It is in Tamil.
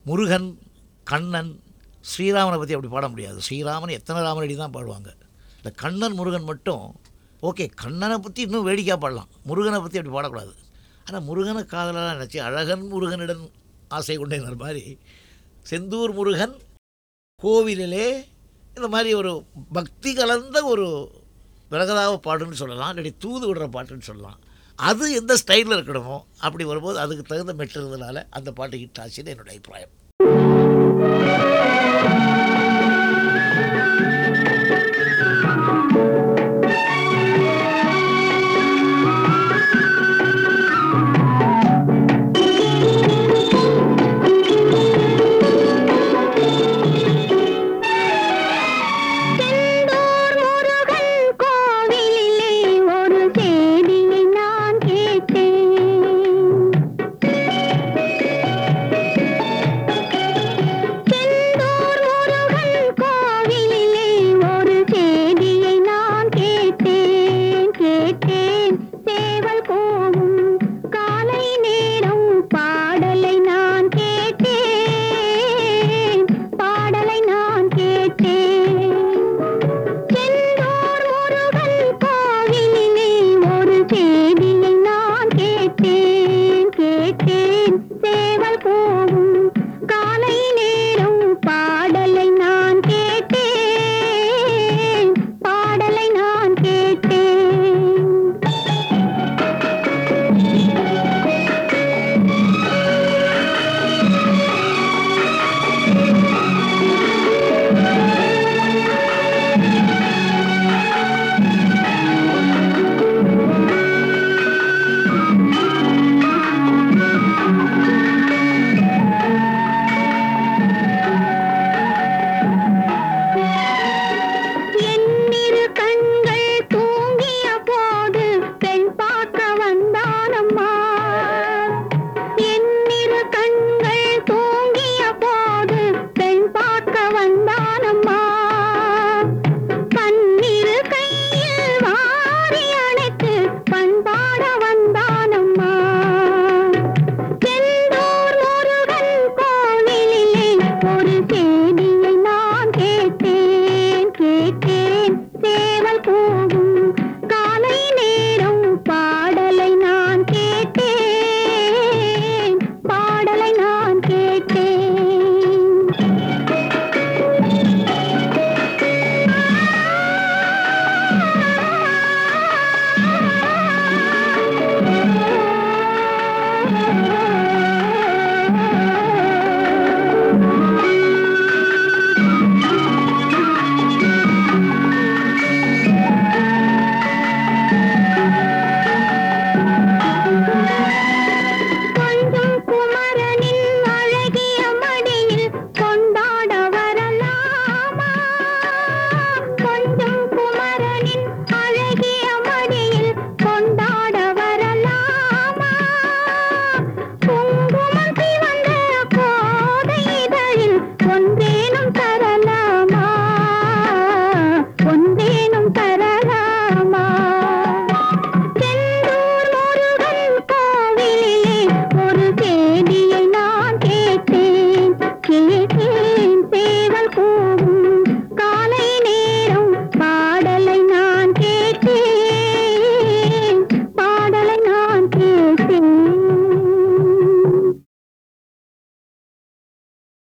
முருகன் கண்ணன் ஸ்ரீராமனை பற்றி அப்படி பாட முடியாது ஸ்ரீராமன் எத்தனை ராமனடி தான் பாடுவாங்க இந்த கண்ணன் முருகன் மட்டும் ஓகே கண்ணனை பற்றி இன்னும் வேடிக்கையாக பாடலாம் முருகனை பற்றி அப்படி பாடக்கூடாது ஆனால் முருகனை காதலாக நினச்சி அழகன் முருகனிடம் ஆசை கொண்டேங்கிற மாதிரி செந்தூர் முருகன் கோவிலிலே இந்த மாதிரி ஒரு பக்தி கலந்த ஒரு விலகதாவ பாட்டுன்னு சொல்லலாம் இல்லாட்டி தூது விடுற பாட்டுன்னு சொல்லலாம் அது எந்த ஸ்டைலில் இருக்கணுமோ அப்படி வரும்போது அதுக்கு தகுந்த மெட்டுறதுனால அந்த பாட்டு ஹிட் ஆச்சுன்னு என்னோட அபிப்பிராயம்